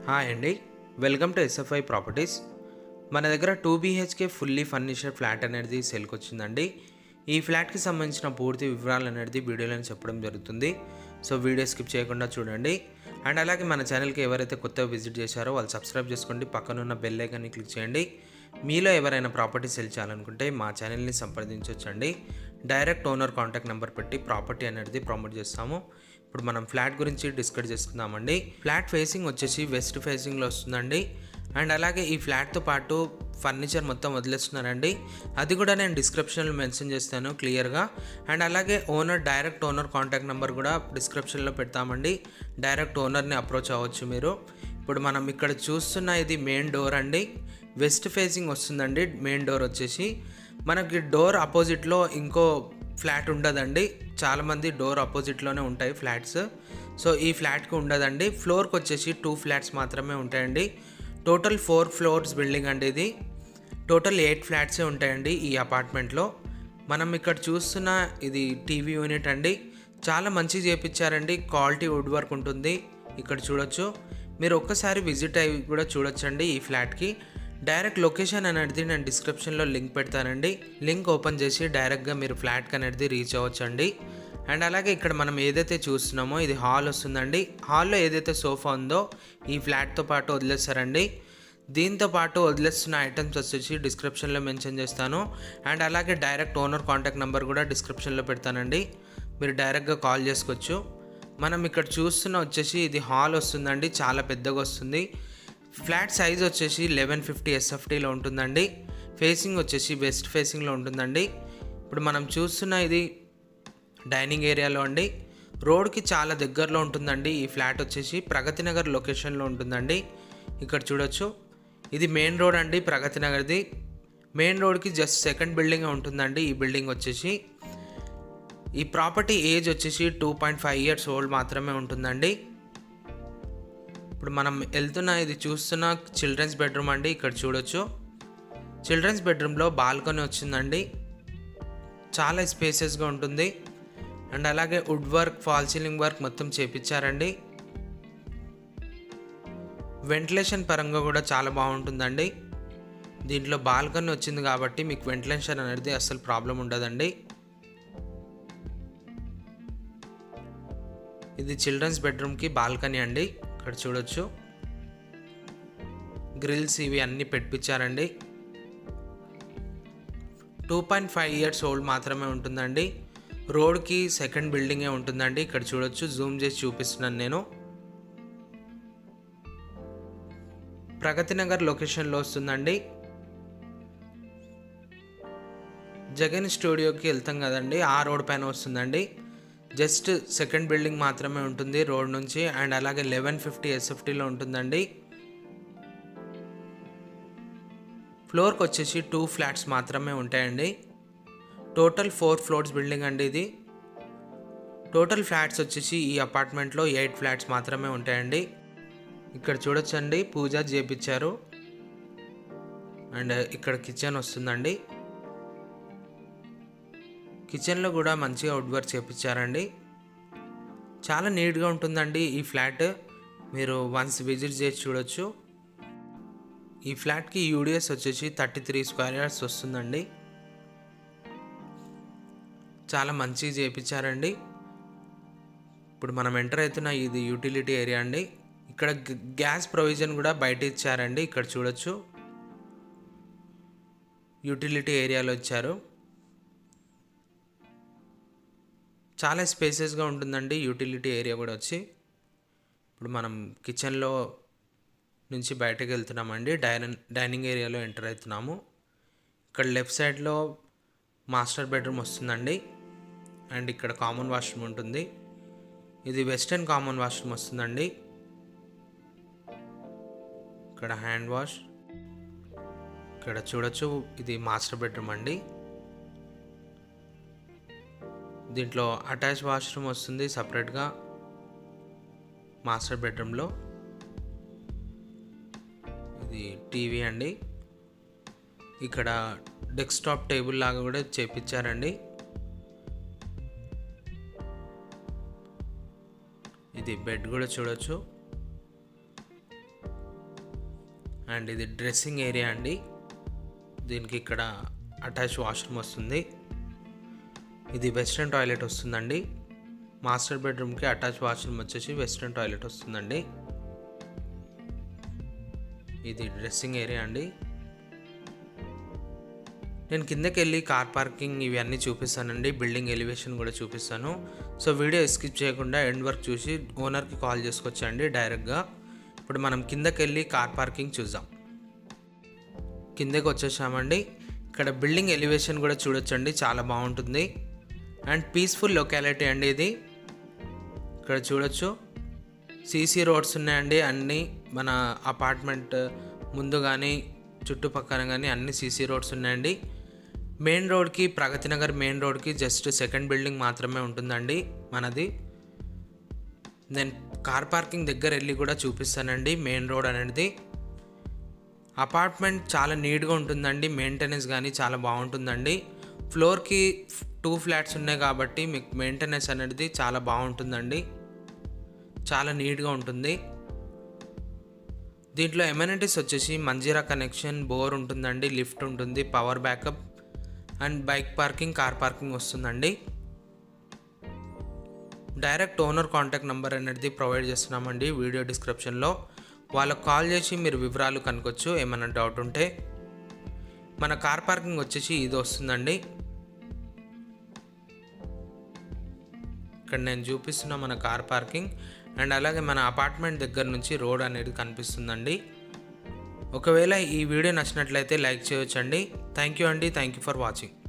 hi అండి welcome to SFI properties మన దగ్గర two BHK fully furniture flat అనేది సేల్కి వచ్చిందండి ఈ ఫ్లాట్కి సంబంధించిన పూర్తి వివరాలు అనేది వీడియోలో చెప్పడం జరుగుతుంది సో వీడియో స్కిప్ చేయకుండా చూడండి అండ్ అలాగే మన ఛానల్కి ఎవరైతే కొత్తగా విజిట్ చేశారో వాళ్ళు సబ్స్క్రైబ్ చేసుకోండి పక్కనున్న బెల్ ఐకాన్ని క్లిక్ చేయండి మీలో ఎవరైనా ప్రాపర్టీ సెల్ చేయాలనుకుంటే మా ఛానల్ని సంప్రదించవచ్చండి డైరెక్ట్ ఓనర్ కాంటాక్ట్ నెంబర్ పెట్టి ప్రాపర్టీ అనేది ప్రమోట్ చేస్తాము ఇప్పుడు మనం ఫ్లాట్ గురించి డిస్కస్ చేసుకుందామండి ఫ్లాట్ ఫేసింగ్ వచ్చేసి వెస్ట్ ఫేసింగ్లో వస్తుందండి అండ్ అలాగే ఈ ఫ్లాట్తో పాటు ఫర్నిచర్ మొత్తం వదిలేస్తున్నారండి అది కూడా నేను డిస్క్రిప్షన్లో మెన్షన్ చేస్తాను క్లియర్గా అండ్ అలాగే owner direct owner contact number కూడా డిస్క్రిప్షన్లో పెడతామండి డైరెక్ట్ ఓనర్ని అప్రోచ్ అవ్వచ్చు మీరు ఇప్పుడు మనం ఇక్కడ చూస్తున్న ఇది మెయిన్ డోర్ అండి వెస్ట్ ఫేసింగ్ వస్తుందండి మెయిన్ డోర్ వచ్చేసి మనకి డోర్ అపోజిట్లో ఇంకో ఫ్లాట్ ఉండదండి చాలామంది డోర్ అపోజిట్లోనే ఉంటాయి ఫ్లాట్స్ సో ఈ ఫ్లాట్కి ఉండదండి ఫ్లోర్కి వచ్చేసి టూ ఫ్లాట్స్ మాత్రమే ఉంటాయండి టోటల్ ఫోర్ ఫ్లోర్స్ బిల్డింగ్ అండి ఇది టోటల్ ఎయిట్ ఫ్లాట్సే ఉంటాయండి ఈ అపార్ట్మెంట్లో మనం ఇక్కడ చూస్తున్న ఇది టీవీ యూనిట్ అండి చాలా మంచిగా చేపించారండి క్వాలిటీ వుడ్ వర్క్ ఉంటుంది ఇక్కడ చూడొచ్చు మీరు ఒక్కసారి విజిట్ అయ్యి కూడా చూడొచ్చండి ఈ ఫ్లాట్కి డైరెక్ట్ లొకేషన్ అనేది నేను డిస్క్రిప్షన్లో లింక్ పెడతానండి లింక్ ఓపెన్ చేసి డైరెక్ట్గా మీరు ఫ్లాట్కి అనేది రీచ్ అవ్వచ్చండి అండ్ అలాగే ఇక్కడ మనం ఏదైతే చూస్తున్నామో ఇది హాల్ వస్తుందండి హాల్లో ఏదైతే సోఫా ఉందో ఈ ఫ్లాట్తో పాటు వదిలేస్తారండి దీంతో పాటు వదిలేస్తున్న ఐటమ్స్ వచ్చేసి డిస్క్రిప్షన్లో మెన్షన్ చేస్తాను అండ్ అలాగే డైరెక్ట్ ఓనర్ కాంటాక్ట్ నెంబర్ కూడా డిస్క్రిప్షన్లో పెడతానండి మీరు డైరెక్ట్గా కాల్ చేసుకోవచ్చు మనం ఇక్కడ చూస్తున్న వచ్చేసి ఇది హాల్ వస్తుందండి చాలా పెద్దగా వస్తుంది ఫ్లాట్ సైజ్ వచ్చేసి లెవెన్ ఫిఫ్టీ ఎస్ఎఫ్టీలో ఉంటుందండి ఫేసింగ్ వచ్చేసి వెస్ట్ ఫేసింగ్లో ఉంటుందండి ఇప్పుడు మనం చూస్తున్న ఇది డైనింగ్ ఏరియాలో అండి రోడ్కి చాలా దగ్గరలో ఉంటుందండి ఈ ఫ్లాట్ వచ్చేసి ప్రగతి నగర్ లొకేషన్లో ఉంటుందండి ఇక్కడ చూడొచ్చు ఇది మెయిన్ రోడ్ అండి ప్రగతి నగర్ది మెయిన్ రోడ్కి జస్ట్ సెకండ్ బిల్డింగ్ ఉంటుందండి ఈ బిల్డింగ్ వచ్చేసి ఈ ప్రాపర్టీ ఏజ్ వచ్చేసి two point five years old మాత్రమే ఉంటుందండి ఇప్పుడు మనం వెళ్తున్న ఇది చూస్తున్న చిల్డ్రన్స్ బెడ్రూమ్ అండి ఇక్కడ చూడొచ్చు చిల్డ్రన్స్ బెడ్రూమ్లో బాల్కనీ వచ్చిందండి చాలా స్పేసెస్గా ఉంటుంది అండ్ అలాగే wood work fall ceiling work మొత్తం చేపించారండి వెంటిలేషన్ పరంగా కూడా చాలా బాగుంటుందండి దీంట్లో బాల్కనీ వచ్చింది కాబట్టి మీకు వెంటిలేషన్ అనేది అస్సలు ప్రాబ్లం ఉండదండి ఇది చిల్డ్రన్స్ బెడ్రూమ్కి బాల్కనీ అండి ఇక్కడ చూడొచ్చు గ్రిల్స్ ఇవి అన్నీ పెట్టించారండి two point five years old మాత్రమే ఉంటుందండి రోడ్కి సెకండ్ బిల్డింగే ఉంటుందండి ఇక్కడ చూడొచ్చు జూమ్ చేసి చూపిస్తున్నాను నేను ప్రగతి నగర్ లొకేషన్లో వస్తుందండి జగన్ స్టూడియోకి వెళ్తాం కదండి ఆ రోడ్ పైన వస్తుందండి జస్ట్ సెకండ్ బిల్డింగ్ మాత్రమే ఉంటుంది రోడ్ నుంచి అండ్ అలాగే లెవెన్ ఫిఫ్టీ ఎస్ఎఫ్టీలో ఉంటుందండి ఫ్లోర్కి వచ్చేసి టూ ఫ్లాట్స్ మాత్రమే ఉంటాయండి టోటల్ ఫోర్ ఫ్లోర్స్ బిల్డింగ్ అండి ఇది టోటల్ ఫ్లాట్స్ వచ్చేసి ఈ అపార్ట్మెంట్లో ఎయిట్ ఫ్లాట్స్ మాత్రమే ఉంటాయండి ఇక్కడ చూడొచ్చండి పూజ చేపించారు అండ్ ఇక్కడ కిచెన్ వస్తుందండి కిచెన్లో కూడా మంచిగా వుడ్ వర్క్ చేపించారండి చాలా నీట్గా ఉంటుందండి ఈ ఫ్లాట్ మీరు వన్స్ విజిట్ చేసి చూడొచ్చు ఈ ఫ్లాట్కి యూడిఎస్ వచ్చేసి థర్టీ త్రీ స్క్వేర్ యార్డ్స్ వస్తుందండి చాలా మంచిగా చేయించారండి ఇప్పుడు మనం ఎంటర్ అవుతున్న ఇది యూటిలిటీ ఏరియా అండి ఇక్కడ గ్యాస్ ప్రొవిజన్ కూడా బయట ఇచ్చారండి ఇక్కడ చూడొచ్చు యూటిలిటీ ఏరియాలో ఇచ్చారు చాలా స్పేసెస్గా ఉంటుందండి యూటిలిటీ ఏరియా కూడా వచ్చి ఇప్పుడు మనం కిచెన్లో నుంచి బయటకు వెళ్తున్నామండి డైనింగ్ డైనింగ్ ఏరియాలో ఎంటర్ అవుతున్నాము ఇక్కడ లెఫ్ట్ సైడ్లో మాస్టర్ బెడ్రూమ్ వస్తుందండి అండ్ ఇక్కడ కామన్ వాష్రూమ్ ఉంటుంది ఇది వెస్టర్న్ కామన్ వాష్రూమ్ వస్తుందండి ఇక్కడ హ్యాండ్ వాష్ ఇక్కడ చూడొచ్చు ఇది మాస్టర్ బెడ్రూమ్ అండి దీంట్లో అటాచ్ వాష్రూమ్ వస్తుంది సపరేట్గా మాస్టర్ బెడ్రూమ్లో ఇది టీవీ అండి ఇక్కడ డెస్క్టాప్ టేబుల్ లాగా కూడా చేపించారండి ఇది బెడ్ కూడా చూడొచ్చు అండ్ ఇది డ్రెస్సింగ్ ఏరియా అండి దీనికి ఇక్కడ అటాచ్ వాష్రూమ్ వస్తుంది ఇది వెస్ట్రన్ టాయిలెట్ వస్తుందండి మాస్టర్ బెడ్రూమ్కి అటాచ్ వాష్రూమ్ వచ్చేసి వెస్ట్రన్ టాయిలెట్ వస్తుందండి ఇది డ్రెస్సింగ్ ఏరియా అండి నేను కిందకి వెళ్ళి కార్ పార్కింగ్ ఇవన్నీ చూపిస్తానండి బిల్డింగ్ ఎలివేషన్ కూడా చూపిస్తాను సో వీడియో స్కిప్ చేయకుండా ఎండ్ వరకు చూసి ఓనర్కి కాల్ చేసుకొచ్చండి డైరెక్ట్గా ఇప్పుడు మనం కిందకి వెళ్ళి కార్ పార్కింగ్ చూద్దాం కిందకి వచ్చేసామండి ఇక్కడ బిల్డింగ్ ఎలివేషన్ కూడా చూడొచ్చండి చాలా బాగుంటుంది అండ్ పీస్ఫుల్ లొకాలిటీ అండి ఇది ఇక్కడ చూడొచ్చు సీసీ రోడ్స్ ఉన్నాయండి అన్నీ మన అపార్ట్మెంట్ ముందు కానీ చుట్టుపక్కల కానీ అన్ని సీసీ రోడ్స్ ఉన్నాయండి మెయిన్ రోడ్కి ప్రగతి నగర్ మెయిన్ రోడ్కి జస్ట్ సెకండ్ బిల్డింగ్ మాత్రమే ఉంటుందండి మనది నేను కార్ పార్కింగ్ దగ్గర వెళ్ళి కూడా చూపిస్తానండి మెయిన్ రోడ్ అనేది అపార్ట్మెంట్ చాలా నీట్గా ఉంటుందండి మెయింటెనెన్స్ కానీ చాలా బాగుంటుందండి ఫ్లోర్కి టూ ఫ్లాట్స్ ఉన్నాయి కాబట్టి మీకు మెయింటెనెన్స్ అనేది చాలా బాగుంటుందండి చాలా నీట్గా ఉంటుంది దీంట్లో ఎమ్యూనిటీస్ వచ్చేసి మంజీరా కనెక్షన్ బోర్ ఉంటుందండి లిఫ్ట్ ఉంటుంది power backup and bike parking car parking వస్తుందండి డైరెక్ట్ ఓనర్ కాంటాక్ట్ నెంబర్ అనేది ప్రొవైడ్ చేస్తున్నామండి వీడియో డిస్క్రిప్షన్లో వాళ్ళకు కాల్ చేసి మీరు వివరాలు కనుకొచ్చు ఏమైనా డౌట్ ఉంటే మన కార్ పార్కింగ్ వచ్చేసి ఇది వస్తుందండి ఇక్కడ నేను చూపిస్తున్న మన కార్ పార్కింగ్ అండ్ అలాగే మన అపార్ట్మెంట్ దగ్గర నుంచి రోడ్ అనేది కనిపిస్తుందండి ఒకవేళ ఈ వీడియో నచ్చినట్లయితే లైక్ చేయొచ్చండి థ్యాంక్ యూ అండి థ్యాంక్ యూ ఫర్ వాచింగ్